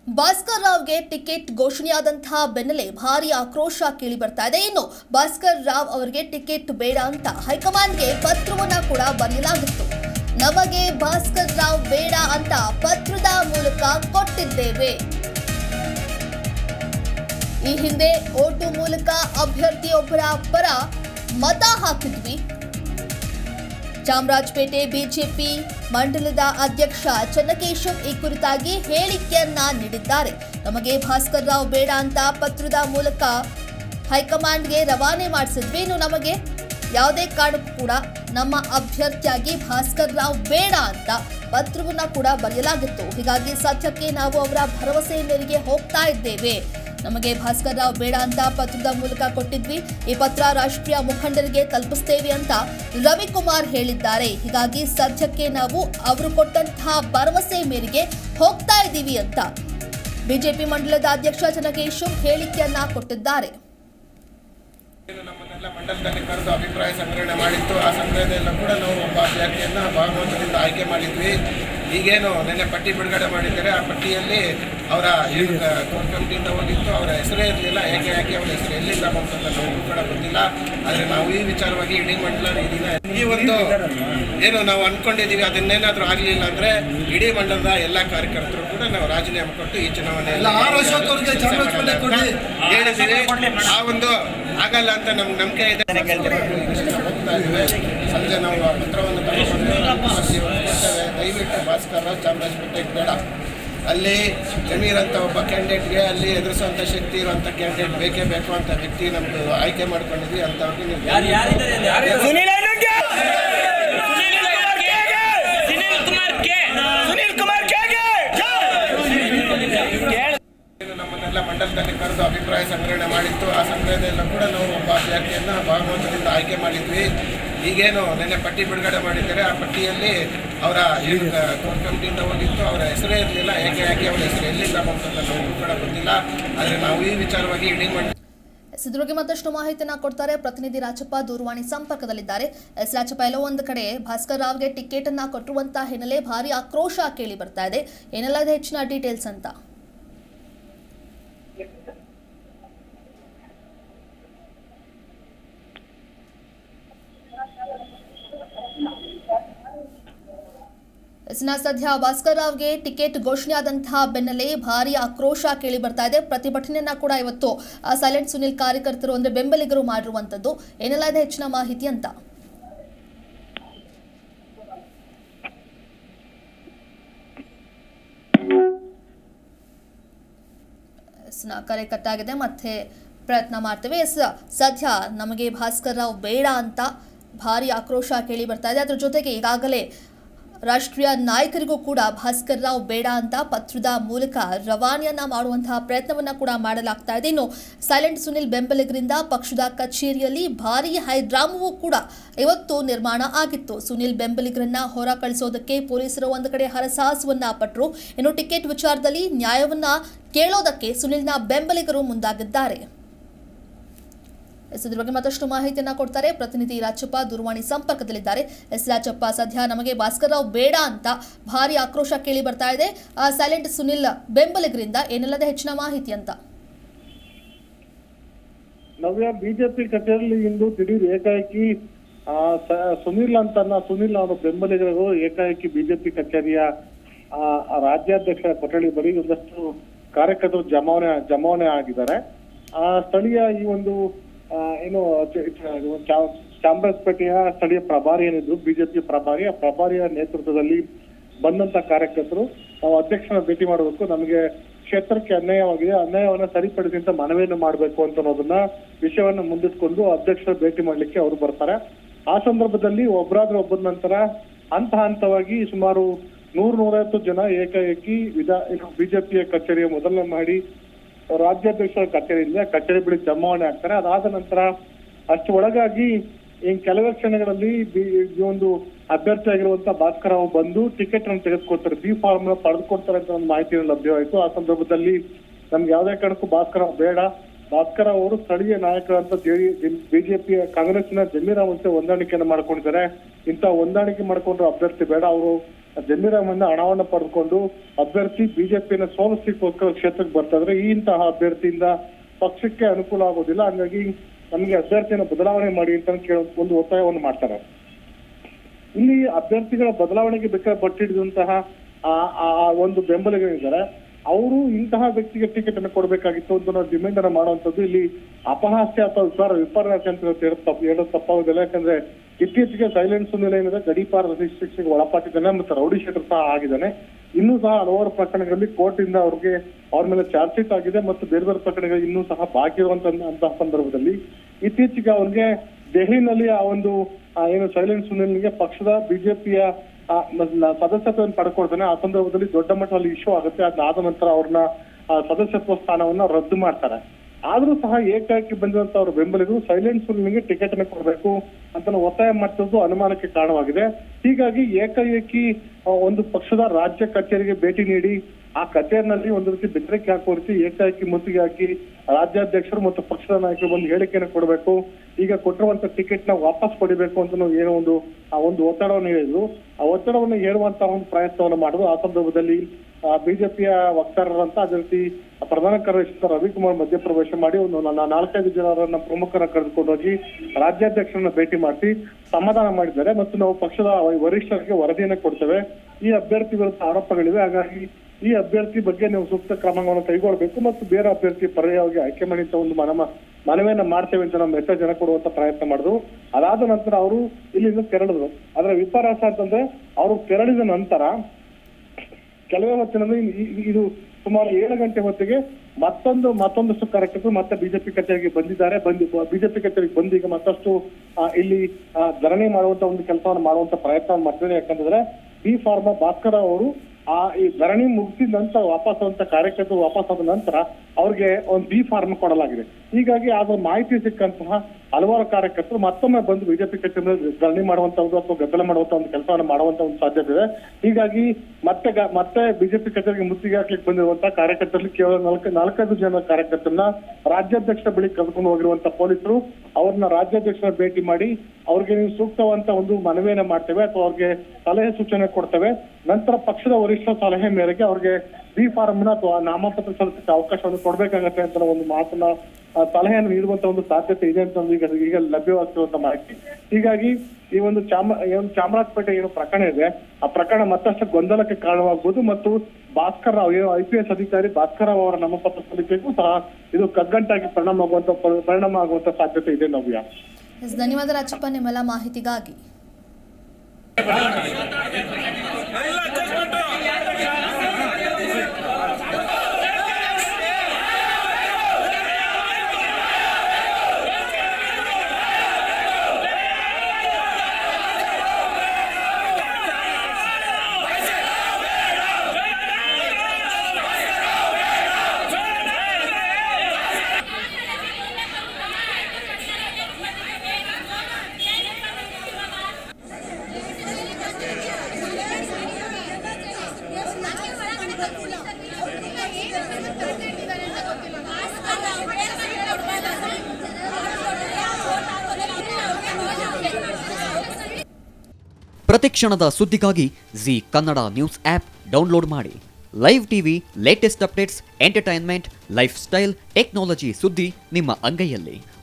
Bhaskar ರಾವ್ಗೆ ticket ಘೋಷಣೆಯಾದಂತಹ ಬೆನ್ನಲ್ಲೇ ಭಾರಿ ಆಕ್ರೋಶ ಕೇಳಿ ಬರ್ತಾ ಇದೆ ಇನ್ನು ಭಾಸ್ಕರ್ ರಾವ್ ಅವರಿಗೆ ಟಿಕೆಟ್ ಬೇಡ ಅಂತ ಹೈಕಮಾಂಡ್ಗೆ ಪತ್ರವನ್ನ ಕೂಡ ಬರೆಯಲಾಗಿತ್ತು ನಮಗೆ ಭಾಸ್ಕರ್ ರಾವ್ ಬೇಡ ಅಂತ ಪತ್ರದ ಮೂಲಕ ಕೊಟ್ಟಿದ್ದೇವೆ ಈ ಹಿಂದೆ ಓಟು ಮೂಲಕ ಅಭ್ಯರ್ಥಿಯೊಬ್ಬರ ಪರ ಮತ ಹಾಕಿದ್ವಿ ಚಾಮರಾಜಪೇಟೆ ಬಿಜೆಪಿ ಮಂಡಲದ ಅಧ್ಯಕ್ಷ ಚನ್ನಕೇಶವ್ ಈ ಕುರಿತಾಗಿ ಹೇಳಿಕೆಯನ್ನ ನೀಡಿದ್ದಾರೆ ನಮಗೆ ಭಾಸ್ಕರ್ ರಾವ್ ಬೇಡ ಅಂತ ಪತ್ರದ ಮೂಲಕ ಹೈಕಮಾಂಡ್ಗೆ ರವಾನೆ ಮಾಡಿಸಿದ್ವಿ ಇನ್ನು ನಮಗೆ ಯಾವುದೇ ಕಾರಣಕ್ಕೂ ಕೂಡ ನಮ್ಮ ಅಭ್ಯರ್ಥಿಯಾಗಿ ಭಾಸ್ಕರ್ ರಾವ್ ಬೇಡ ಅಂತ ಪತ್ರವನ್ನ ಕೂಡ ಬರೆಯಲಾಗಿತ್ತು ಹೀಗಾಗಿ ಸದ್ಯಕ್ಕೆ ನಾವು ಅವರ ಭರವಸೆ ಮೇರೆಗೆ ಹೋಗ್ತಾ ಇದ್ದೇವೆ ನಮಗೆ ಭಾಸ್ಕರ್ ರಾವ್ ಬೇಡ ಅಂತ ಪತ್ರದ ಮೂಲಕ ಕೊಟ್ಟಿದ್ವಿ ಈ ಪತ್ರ ರಾಷ್ಟ್ರೀಯ ಮುಖಂಡರಿಗೆ ತಲುಪಿಸ್ತೇವೆ ಅಂತ ರವಿಕುಮಾರ್ ಹೇಳಿದ್ದಾರೆ ಹೀಗಾಗಿ ಸದ್ಯಕ್ಕೆ ನಾವು ಅವರು ಕೊಟ್ಟಂತಹ ಭರವಸೆ ಮೇರೆಗೆ ಹೋಗ್ತಾ ಇದ್ದೀವಿ ಅಂತ ಬಿಜೆಪಿ ಮಂಡಲದ ಅಧ್ಯಕ್ಷ ಚನ್ನಕೇಶವ್ ಹೇಳಿಕೆಯನ್ನ ಕೊಟ್ಟಿದ್ದಾರೆ ಏನು ನಮ್ಮನ್ನೆಲ್ಲ ಮಂಡಲದಲ್ಲಿ ಕರೆದು ಅಭಿಪ್ರಾಯ ಸಂಗ್ರಹಣೆ ಮಾಡಿತ್ತು ಆ ಸಂಗ್ರಹದೆಲ್ಲ ಕೂಡ ನಾವು ಒಬ್ಬ ಅಭ್ಯರ್ಥಿಯನ್ನು ಭಾಗವತದಿಂದ ಆಯ್ಕೆ ಮಾಡಿದ್ವಿ ಈಗೇನು ನೆನ್ನೆ ಪಟ್ಟಿ ಬಿಡುಗಡೆ ಮಾಡಿದ್ದಾರೆ ಆ ಪಟ್ಟಿಯಲ್ಲಿ ಅವರ ಏನು ಕೋರ್ ಕಮಿಟಿಯಿಂದ ಹೋಗಿತ್ತು ಅವರ ಹೆಸರೇ ಇರಲಿಲ್ಲ ಏಕೆ ಯಾಕೆ ಅವರ ಹೆಸರು ಎಲ್ಲಿಂದ ಬಂತು ಅಂತ ನಮಗೂ ಕೂಡ ಗೊತ್ತಿಲ್ಲ ಆದರೆ ನಾವು ಈ ವಿಚಾರವಾಗಿ ಇಡೀ ಮಂಡಲ ಈ ದಿನ ಈ ಒಂದು ಏನು ನಾವು ಅನ್ಕೊಂಡಿದ್ದೀವಿ ಅದನ್ನೇನಾದರೂ ಆಗಲಿಲ್ಲ ಅಂದರೆ ಇಡೀ ಮಂಡಲದ ಎಲ್ಲ ಕಾರ್ಯಕರ್ತರು ಕೂಡ ನಾವು ರಾಜೀನಾಮೆ ಕೊಟ್ಟು ಈ ಚುನಾವಣೆಯಲ್ಲಿ ಆರ್ ಅಶೋಕ್ ಅವ್ರಿಗೆ ಚಾಮರಾಜಪೇಟೆ ಕೊಡಿ. ಹೇಳಿದ್ದೀವಿ ಆ ಒಂದು ಆಗಲ್ಲ ಅಂತ ನಮ್ಗೆ ನಂಬಿಕೆ ಇದೆ ಹೋಗ್ತಾ ಇದ್ದೀವಿ ಸಂಜೆ ನಾವು ಆ ಪತ್ರವನ್ನು ತಗೊಂಡು ಕೊಡ್ತೇವೆ ದಯವಿಟ್ಟು ಭಾಸ್ಕರ ಚಾಮರಾಜಪೇಟೆಗೆ ಬೇಡ ಅಲ್ಲಿ ಜಮೀರ್ ಅಂತ ಒಬ್ಬ ಕ್ಯಾಂಡಿಡೇಟ್ಗೆ ಅಲ್ಲಿ ಎದುರಿಸುವಂಥ ಶಕ್ತಿ ಇರುವಂಥ ಕ್ಯಾಂಡಿಡೇಟ್ ಬೇಕೇ ಬೇಕು ಅಂತ ವ್ಯಕ್ತಿ ನಮ್ದು ಆಯ್ಕೆ ಮಾಡ್ಕೊಂಡಿದ್ವಿ ಅಂಥವ್ರಿಗೆ ನೀವು ಸುನಿಲ್ ಅಣ್ಣಂಗೆ ಸುನಿಲ್ ಕುಮಾರ್ ಕೆ ಸುನಿಲ್ ಕುಮಾರ್ ಕೆಗೆ ಏನು ನಮ್ಮನ್ನೆಲ್ಲ ಮಂಡಲದಲ್ಲಿ ಕರೆದು ಅಭಿಪ್ರಾಯ ಸಂಗ್ರಹಣೆ ಮಾಡಿತ್ತು ಆ ಸಂಗ್ರಹದೆಲ್ಲ ಕೂಡ ನಾವು ಒಬ್ಬ ಅಭ್ಯರ್ಥಿಯನ್ನು ಭಾಗವತದಿಂದ ಆಯ್ಕೆ ಮಾಡಿದ್ವಿ ಈಗೇನು ನೆನ್ನೆ ಪಟ್ಟಿ ಬಿಡುಗಡೆ ಮಾಡಿದ್ದಾರೆ ಆ ಪಟ್ಟಿಯಲ್ಲಿ ಅವರ ಏನು ಕೋರ್ ಕಮಿಟಿಯಿಂದ ಹೋಗಿತ್ತು ಅವರ ಹೆಸರೇ ಇರಲಿಲ್ಲ ಏಕೆ ಯಾಕೆ ಅವರ ಹೆಸರು ಎಲ್ಲಿಂದ ಬಂತು ಅಂತ ನಮಗೂ ಕೂಡ ಗೊತ್ತಿಲ್ಲ ಆದರೆ ನಾವು ಈ ವಿಚಾರವಾಗಿ ಇಡೀ ಮಂಡಲ ಎಸ್ ಇದ್ರ ಬಗ್ಗೆ ಮತ್ತಷ್ಟು ಮಾಹಿತಿಯನ್ನ ಕೊಡ್ತಾರೆ ಪ್ರತಿನಿಧಿ ರಾಜಪ್ಪ ದೂರವಾಣಿ ಸಂಪರ್ಕದಲ್ಲಿದ್ದಾರೆ ಎಸ್ ರಾಜಪ್ಪ ಎಲ್ಲೋ ಒಂದು ಕಡೆ ಭಾಸ್ಕರ್ ರಾವ್ಗೆ ಟಿಕೆಟ್ ಅನ್ನ ಕೊಟ್ಟಿರುವಂತಹ ಹಿನ್ನೆಲೆ ಭಾರಿ ಆಕ್ರೋಶ ಕೇಳಿ ಬರ್ತಾ ಇದೆ ಏನೆಲ್ಲ ಇದೆ ಹೆಚ್ಚಿನ ಡೀಟೇಲ್ಸ್ ಅಂತ ಎಸ್ನ ಸದ್ಯ ಭಾಸ್ಕರ್ ರಾವ್ಗೆ ಟಿಕೆಟ್ ಘೋಷಣೆಯಾದಂತಹ ಬೆನ್ನಲ್ಲೇ ಭಾರಿ ಆಕ್ರೋಶ ಕೇಳಿ ಬರ್ತಾ ಇದೆ ಪ್ರತಿಭಟನೆಯನ್ನ ಕೂಡ ಇವತ್ತು ಆ, ಸೈಲೆಂಟ್ ಸುನಿಲ್ ಕಾರ್ಯಕರ್ತರು ಅಂದ್ರೆ ಬೆಂಬಲಿಗರು ಮಾಡಿರುವಂತದ್ದು ಏನೆಲ್ಲ ಇದೆ ಹೆಚ್ಚಿನ ಮಾಹಿತಿ ಅಂತ ಎಸ್ನ ಕರೆ ಕಟ್ಟಾಗಿದೆ ಮತ್ತೆ ಪ್ರಯತ್ನ ಮಾಡ್ತೇವೆ ಎಸ್ ಸದ್ಯ ನಮಗೆ ಭಾಸ್ಕರ್ ರಾವ್ ಬೇಡ ಅಂತ ಭಾರಿ ಆಕ್ರೋಶ ಕೇಳಿ ಬರ್ತಾ ಇದೆ ಅದ್ರ ಜೊತೆಗೆ ಈಗಾಗಲೇ ರಾಷ್ಟ್ರೀಯ ನಾಯಕರಿಗೂ ಕೂಡ ಭಾಸ್ಕರ್ ರಾವ್ ಬೇಡ ಅಂತ ಪತ್ರದ ಮೂಲಕ ರವಾನೆಯನ್ನ ಮಾಡುವಂತಹ ಪ್ರಯತ್ನವನ್ನ ಕೂಡ ಮಾಡಲಾಗ್ತಾ ಇದೆ ಇನ್ನು ಸೈಲೆಂಟ್ ಸುನಿಲ್ ಬೆಂಬಲಿಗರಿಂದ ಪಕ್ಷದ ಕಚೇರಿಯಲ್ಲಿ ಭಾರಿ ಹೈಡ್ರಾಮವೂ ಕೂಡ ಇವತ್ತು ನಿರ್ಮಾಣ ಆಗಿತ್ತು ಸುನಿಲ್ ಬೆಂಬಲಿಗರನ್ನ ಹೊರ ಕಳಿಸೋದಕ್ಕೆ ಪೊಲೀಸರು ಒಂದು ಕಡೆ ಹರಸಾಹಸವನ್ನ ಪಟ್ಟರು ಇನ್ನು ಟಿಕೆಟ್ ವಿಚಾರದಲ್ಲಿ ನ್ಯಾಯವನ್ನ ಕೇಳೋದಕ್ಕೆ ಸುನಿಲ್ನ ಬೆಂಬಲಿಗರು ಮುಂದಾಗಿದ್ದಾರೆ ಎಸ್ ಇದ್ರ ಬಗ್ಗೆ ಮತ್ತಷ್ಟು ಮಾಹಿತಿಯನ್ನ ಕೊಡ್ತಾರೆ ಪ್ರತಿನಿಧಿ ರಾಜಪ್ಪ ದೂರವಾಣಿ ಸಂಪರ್ಕದಲ್ಲಿದ್ದಾರೆ ಎಸ್ ರಾಜಪ್ಪ ಸದ್ಯ ನಮಗೆ ಭಾಸ್ಕರ್ ರಾವ್ ಬೇಡ ಅಂತ ಭಾರಿ ಆಕ್ರೋಶ ಕೇಳಿ ಬರ್ತಾ ಇದೆ ಆ, ಸೈಲೆಂಟ್ ಸುನಿಲ್ ಬೆಂಬಲಿಗರಿಂದ ಏನೆಲ್ಲದ ಹೆಚ್ಚಿನ ಮಾಹಿತಿ ಅಂತ ನವ್ಯ ಬಿಜೆಪಿ ಕಚೇರಿಯಲ್ಲಿ ಇಂದು ದಿಢೀರ್ ಏಕಾಏಕಿ ಆ, ಸ- ಸುನಿಲ್ ಅಂತನ್ನ ಸುನಿಲ್ ಅವರ ಬೆಂಬಲಿಗರು ಏಕಾಏಕಿ ಬಿಜೆಪಿ ಕಚೇರಿಯ ಆ, ಆ ರಾಜ್ಯಾಧ್ಯಕ್ಷರ ಕೊಠಡಿ ಬಳಿ ಒಂದಷ್ಟು ಕಾರ್ಯಕರ್ತರು ಜಮಾವಣೆ ಜಮಾವಣೆ ಆಗಿದ್ದಾರೆ ಆ ಸ್ಥಳೀಯ ಈ ಒಂದು ಆ, ಏನು ಚ- ಚ- ಚಾ- ಚಾಮರಾಜಪೇಟೆಯ ಸ್ಥಳೀಯ ಪ್ರಭಾರಿ ಏನಿದ್ರು ಬಿಜೆಪಿ ಪ್ರಭಾರಿ ಆ ಪ್ರಭಾರಿಯ ನೇತೃತ್ವದಲ್ಲಿ ಬಂದಂತ ಕಾರ್ಯಕರ್ತರು ನಾವು ಅಧ್ಯಕ್ಷನ ಭೇಟಿ ಮಾಡಬೇಕು ನಮಗೆ ಕ್ಷೇತ್ರಕ್ಕೆ ಅನ್ಯಾಯವಾಗಿದೆ ಅನ್ಯಾಯವನ್ನ ಸರಿಪಡಿಸಿ ಅಂತ ಮನವಿಯನ್ನು ಮಾಡಬೇಕು ಅಂತ ಅನ್ನೋದನ್ನ ವಿಷಯವನ್ನ ಮುಂದಿಟ್ಕೊಂಡು ಅಧ್ಯಕ್ಷರ ಭೇಟಿ ಮಾಡ್ಲಿಕ್ಕೆ ಅವರು ಬರ್ತಾರೆ ಆ ಸಂದರ್ಭದಲ್ಲಿ ಒಬ್ಬರಾದ್ರೆ ಒಬ್ಬರ ನಂತರ ಹಂತ ಹಂತವಾಗಿ ಸುಮಾರು ನೂರ್ ನೂರೈವತ್ತು ಜನ ಏಕಾಏಕಿ ವಿಧಾ ಬಿಜೆಪಿಯ ಕಚೇರಿಯ ಮೊದಲನೇ ಮಾಡಿ ರಾಜ್ಯಾಧ್ಯಕ್ಷರ ಕಚೇರಿಯಿಂದ ಕಚೇರಿ ಬಳಿ ಜಮಾವಣೆ ಆಗ್ತಾರೆ ಅದಾದ ನಂತರ ಅಷ್ಟು ಒಳಗಾಗಿ ಇನ್ ಕೆಲವೇ ಕ್ಷಣಗಳಲ್ಲಿ ಬಿ- ಈ ಒಂದು ಅಭ್ಯರ್ಥಿ ಆಗಿರುವಂತ ಭಾಸ್ಕರ್ ರಾವ್ ಬಂದು ಟಿಕೆಟ್ ಅನ್ನು ತೆಗೆದುಕೊಡ್ತಾರೆ ಬಿ ಫಾರ್ಮ್ ನ ಪಡೆದುಕೊಡ್ತಾರೆ ಅಂತ ಒಂದು ಮಾಹಿತಿ ಲಭ್ಯವಾಯಿತು ಆ ಸಂದರ್ಭದಲ್ಲಿ ನಮ್ಗೆ ಯಾವುದೇ ಕಾರಣಕ್ಕೂ ಭಾಸ್ಕರ್ ರಾವ್ ಬೇಡ ಭಾಸ್ಕರ್ ರಾವ್ ಅವರು ಸ್ಥಳೀಯ ನಾಯಕರಂತ ಬಿಜೆಪಿಯ ಕಾಂಗ್ರೆಸ್ನ ಜಮೀರ್ ರಾವ್ ಅಂತ ಹೊಂದಾಣಿಕೆಯನ್ನು ಮಾಡ್ಕೊಂಡಿದ್ದಾರೆ ಇಂಥ ಹೊಂದಾಣಿಕೆ ಮಾಡ್ಕೊಂಡ್ರೆ ಅಭ್ಯರ್ಥಿ ಬೇಡ ಅವರು ಜಮೀರಾಮನ್ನ ಹಣವನ್ನು ಪಡೆದುಕೊಂಡು ಅಭ್ಯರ್ಥಿ ಬಿಜೆಪಿಯನ್ನು ಸೋಲಿಸ್ಲಿಕ್ಕೋಸ್ಕರ ಕ್ಷೇತ್ರಕ್ಕೆ ಬರ್ತಾ ಇದ್ರೆ ಈ ಇಂತಹ ಅಭ್ಯರ್ಥಿಯಿಂದ ಪಕ್ಷಕ್ಕೆ ಅನುಕೂಲ ಆಗೋದಿಲ್ಲ ಹಂಗಾಗಿ ನಮಗೆ ಅಭ್ಯರ್ಥಿಯನ್ನು ಬದಲಾವಣೆ ಮಾಡಿ ಅಂತ ಕೇಳೋ ಒಂದು ಒತ್ತಾಯವನ್ನು ಮಾಡ್ತಾರೆ ಇಲ್ಲಿ ಅಭ್ಯರ್ಥಿಗಳ ಬದಲಾವಣೆಗೆ ಬೇಕಾದ ಬಟ್ಟಿಡಿದಂತಹ ಆ ಆ ಆ ಒಂದು ಬೆಂಬಲಿಗರಿದ್ದಾರೆ ಅವರು ಇಂತಹ ವ್ಯಕ್ತಿಗೆ ಟಿಕೆಟ್ ಅನ್ನು ಕೊಡಬೇಕಾಗಿತ್ತು ಅಂತ ನಾವು ಡಿಮ್ಯಾಂಡ್ ಅನ್ನು ಮಾಡುವಂತದ್ದು ಇಲ್ಲಿ ಅಪಹಾಸ್ಯ ಅಥವಾ ವಿಪಾರ ವಿಪರ್ಯಾಸ ಅಂತ ಹೇಳೋದು ತಪ್ಪು ಹೇಳೋದು ತಪ್ಪಾಗೋದಿಲ್ಲ ಯಾಕಂದ್ರೆ ಇತ್ತೀಚೆಗೆ ಸೈಲೆನ್ಸ್ ಸುನಿಲ್ ಏನಿದೆ ಗಡೀಪಾರ ಶಿಕ್ಷೆಗೆ ಒಳಪಟ್ಟಿದ್ದಾನೆ ಮತ್ತು ರೌಡಿ ಶೀಟರ್ ಸಹ ಆಗಿದ್ದಾನೆ ಇನ್ನೂ ಸಹ ಹಲವಾರು ಪ್ರಕರಣಗಳಲ್ಲಿ ಕೋರ್ಟ್ ಇಂದ ಅವ್ರಿಗೆ ಅವ್ರ ಮೇಲೆ ಚಾರ್ಜ್ ಶೀಟ್ ಆಗಿದೆ ಮತ್ತು ಬೇರೆ ಬೇರೆ ಪ್ರಕರಣಗಳು ಇನ್ನೂ ಸಹ ಬಾಕಿ ಇರುವಂತ ಅಂತಹ ಸಂದರ್ಭದಲ್ಲಿ ಇತ್ತೀಚೆಗೆ ಅವ್ರಿಗೆ ದೆಹಲಿನಲ್ಲಿ ಆ ಒಂದು ಆ, ಏನು ಸೈಲೆಂಟ್ ಸುನಿಲ್ಗೆ ಪಕ್ಷದ ಬಿಜೆಪಿಯ ಸದಸ್ಯತ್ವವನ್ನು ಪಡ್ಕೊಳ್ತಾನೆ ಆ ಸಂದರ್ಭದಲ್ಲಿ ದೊಡ್ಡ ಮಟ್ಟದಲ್ಲಿ ಇಶ್ಯೂ ಆಗುತ್ತೆ ಅದಾದ ನಂತರ ಅವ್ರನ್ನ ಆ, ಸದಸ್ಯತ್ವ ಸ್ಥಾನವನ್ನ ರದ್ದು ಮಾಡ್ತಾರೆ ಆದ್ರೂ ಸಹ ಏಕಾಏಕಿ ಬಂದಿರುವಂತ ಅವ್ರ ಬೆಂಬಲಿಗರು ಸೈಲೆಂಟ್ ಸುನಿಲ್ಗೆ ಟಿಕೆಟ್ ಅನ್ನು ಕೊಡಬೇಕು ಅಂತ ನಾವು ಒತ್ತಾಯ ಮಾಡ್ತಿರೋದು ಅನುಮಾನಕ್ಕೆ ಕಾರಣವಾಗಿದೆ ಹೀಗಾಗಿ ಏಕಾಏಕಿ ಆ, ಒಂದು ಪಕ್ಷದ ರಾಜ್ಯ ಕಚೇರಿಗೆ ಭೇಟಿ ನೀಡಿ ಆ ಕಚೇರಿನಲ್ಲಿ ಒಂದು ರೀತಿ ಬೆದರಿಕೆ ಹಾಕುವ ರೀತಿ ಏಕಾಏಕಿ ಮುತ್ತಿಗೆ ಹಾಕಿ ರಾಜ್ಯಾಧ್ಯಕ್ಷರು ಮತ್ತು ಪಕ್ಷದ ನಾಯಕರು ಒಂದು ಹೇಳಿಕೆಯನ್ನು ಕೊಡಬೇಕು ಈಗ ಕೊಟ್ಟಿರುವಂತ ಟಿಕೆಟ್ ನ ವಾಪಸ್ ಪಡಿಬೇಕು ಅಂತ ನಾವು ಏನೋ ಒಂದು ಆ ಒಂದು ಒತ್ತಡವನ್ನು ಹೇಳಿದ್ರು ಆ ಒತ್ತಡವನ್ನು ಹೇಳುವಂತಹ ಒಂದು ಪ್ರಯತ್ನವನ್ನು ಮಾಡಿದ್ರು ಆ ಸಂದರ್ಭದಲ್ಲಿ ಬಿಜೆಪಿಯ ವಕ್ತಾರರಂತ ಅದೇ ರೀತಿ ಪ್ರಧಾನ ಕಾರ್ಯದರ್ಶಿ ರವಿಕುಮಾರ್ ಮಧ್ಯಪ್ರವೇಶ ಮಾಡಿ ಒಂದು ನಾ- ನಾಲ್ಕೈದು ಜನರನ್ನ ಪ್ರಮುಖರ ಕರೆದುಕೊಂಡು ಹೋಗಿ ರಾಜ್ಯಾಧ್ಯಕ್ಷರನ್ನ ಭೇಟಿ ಮಾಡಿಸಿ ಸಮಾಧಾನ ಮಾಡಿದ್ದಾರೆ ಮತ್ತು ನಾವು ಪಕ್ಷದ ವರಿಷ್ಠರಿಗೆ ವರದಿಯನ್ನು ಕೊಡ್ತೇವೆ ಈ ಅಭ್ಯರ್ಥಿ ವಿರುದ್ಧ ಆರೋಪಗಳಿವೆ ಹಾಗಾಗಿ ಈ ಅಭ್ಯರ್ಥಿ ಬಗ್ಗೆ ನೀವು ಸೂಕ್ತ ಕ್ರಮಗಳನ್ನು ಕೈಗೊಳ್ಳಬೇಕು ಮತ್ತು ಬೇರೆ ಅಭ್ಯರ್ಥಿ ಪರ್ಯಾಯವಾಗಿ ಆಯ್ಕೆ ಮಾಡಿ ಅಂತ ಒಂದು ಮನಮ ಮನವಿಯನ್ನ ಮಾಡ್ತೇವೆ ಅಂತ ನಾವು ಮೆಸೇಜ್ ಅನ್ನ ಕೊಡುವಂತ ಪ್ರಯತ್ನ ಮಾಡಿದ್ರು ಅದಾದ ನಂತರ ಅವರು ಇಲ್ಲಿಂದ ತೆರಳಿದ್ರು ಆದ್ರೆ ವಿಪರ್ಯಾಸ ಅಂತಂದ್ರೆ ಅವರು ತೆರಳಿದ ನಂತರ ಕೆಲವೇ ಹೊತ್ತಿನಲ್ಲಿ ಈ- ಈ- ಇದು ಸುಮಾರು ಏಳು ಗಂಟೆ ಹೊತ್ತಿಗೆ ಮತ್ತೊಂದು ಮತ್ತೊಂದಷ್ಟು ಕಾರ್ಯಕರ್ತರು ಮತ್ತೆ ಬಿಜೆಪಿ ಕಚೇರಿಗೆ ಬಂದಿದ್ದಾರೆ ಬಂದು ಬಿಜೆಪಿ ಕಚೇರಿಗೆ ಬಂದು ಈಗ ಮತ್ತಷ್ಟು ಆ, ಇಲ್ಲಿ ಆ, ಧರಣಿ ಮಾಡುವಂತ ಒಂದು ಕೆಲಸವನ್ನು ಮಾಡುವಂತ ಪ್ರಯತ್ನ ಮಾಡ್ತಿದ್ದಾರೆ ಯಾಕಂತಂದ್ರೆ ಬಿ ಫಾರ್ಮಾ ಭಾಸ್ಕರ ಅವರು ಆ ಈ ಧರಣಿ ಮುಗಿಸಿದ ನಂತರ ವಾಪಸ್ ಅಂತ ಕಾರ್ಯಕರ್ತರು ವಾಪಸ್ ಆದ ನಂತರ ಅವ್ರಿಗೆ ಒಂದು ಬಿ ಫಾರ್ಮ್ ಕೊಡಲಾಗಿದೆ ಹೀಗಾಗಿ ಅದ್ರ ಮಾಹಿತಿ ಸಿಕ್ಕಂತಹ ಹಲವಾರು ಕಾರ್ಯಕರ್ತರು ಮತ್ತೊಮ್ಮೆ ಬಂದು ಬಿಜೆಪಿ ಕಚೇರಿ ಧರಣಿ ಮಾಡುವಂತದ್ದು ಅಥವಾ ಗದ್ದಲ ಮಾಡುವಂತ ಒಂದು ಕೆಲಸವನ್ನು ಮಾಡುವಂತ ಒಂದು ಸಾಧ್ಯತೆ ಇದೆ ಹೀಗಾಗಿ ಮತ್ತೆ ಗ- ಮತ್ತೆ ಬಿಜೆಪಿ ಕಚೇರಿಗೆ ಮುತ್ತಿಗೆ ಹಾಕ್ಲಿಕ್ಕೆ ಬಂದಿರುವಂತಹ ಕಾರ್ಯಕರ್ತರಲ್ಲಿ ಕೇವಲ ನಾಲ್ಕು ನಾಲ್ಕೈದು ಜನ ಕಾರ್ಯಕರ್ತರನ್ನ ರಾಜ್ಯಾಧ್ಯಕ್ಷರ ಬಳಿ ಕರ್ಕೊಂಡು ಹೋಗಿರುವಂತ ಪೊಲೀಸರು ಅವ್ರನ್ನ ರಾಜ್ಯಾಧ್ಯಕ್ಷರ ಭೇಟಿ ಮಾಡಿ ಅವ್ರಿಗೆ ನೀವು ಸೂಕ್ತವಂತ ಒಂದು ಮನವಿಯನ್ನ ಮಾಡ್ತೇವೆ ಅಥವಾ ಅವ್ರಿಗೆ ಸಲಹೆ ಸೂಚನೆ ಕೊಡ್ತೇವೆ ನಂತರ ಪಕ್ಷದ ವರಿಷ್ಠ ಸಲಹೆ ಮೇರೆಗೆ ಅವ್ರಿಗೆ ಬಿ ಫಾರ್ಮ್ ಅಥವಾ ನಾಮಪತ್ರ ಸಲ್ಲಿಸಕ್ಕೆ ಅವಕಾಶವನ್ನು ಕೊಡ್ಬೇಕಾಗತ್ತೆ ಅಂತ ಒಂದು ಮಾತನ್ನ ಆ, ಸಲಹೆಯನ್ನು ನೀಡುವಂತ ಒಂದು ಸಾಧ್ಯತೆ ಇದೆ ಅಂತ ಒಂದು ಈಗ ಈಗ ಲಭ್ಯವಾಗ್ತಿರುವಂತ ಮಾಹಿತಿ ಹೀಗಾಗಿ ಈ ಒಂದು ಚಾಮ ಈ ಒಂದು ಚಾಮರಾಜಪೇಟೆ ಏನು ಪ್ರಕರಣ ಇದೆ ಆ ಪ್ರಕರಣ ಮತ್ತಷ್ಟು ಗೊಂದಲಕ್ಕೆ ಕಾರಣವಾಗಬಹುದು ಮತ್ತು ಭಾಸ್ಕರ್ ರಾವ್ ಏನು ಐ ಪಿ ಎಸ್ ಅಧಿಕಾರಿ ಭಾಸ್ಕರ್ ರಾವ್ ಅವರ ನಾಮಪತ್ರ ಸಲ್ಲಿಕೆಗೂ ಸಹ ಇದು ಕಗ್ಗಂಟಾಗಿ ಪರಿಣಾಮ ಆಗುವಂತ ಪರಿಣಾಮ ಆಗುವಂತ ಸಾಧ್ಯತೆ ಇದೆ ನವ್ಯ ಎಸ್ ಧನ್ಯವಾದ ರಾಜಪ್ಪ ನಿಮ್ಮೆಲ್ಲ ಮಾಹಿತಿಗಾಗಿ ಪ್ರತಿಕ್ಷಣದ ಸುದ್ದಿಗಾಗಿ Zee Kannada news app download ಮಾಡಿ live TV latest updates entertainment lifestyle technology ಸುದ್ದಿ ನಿಮ್ಮ ಅಂಗೈಯಲ್ಲಿ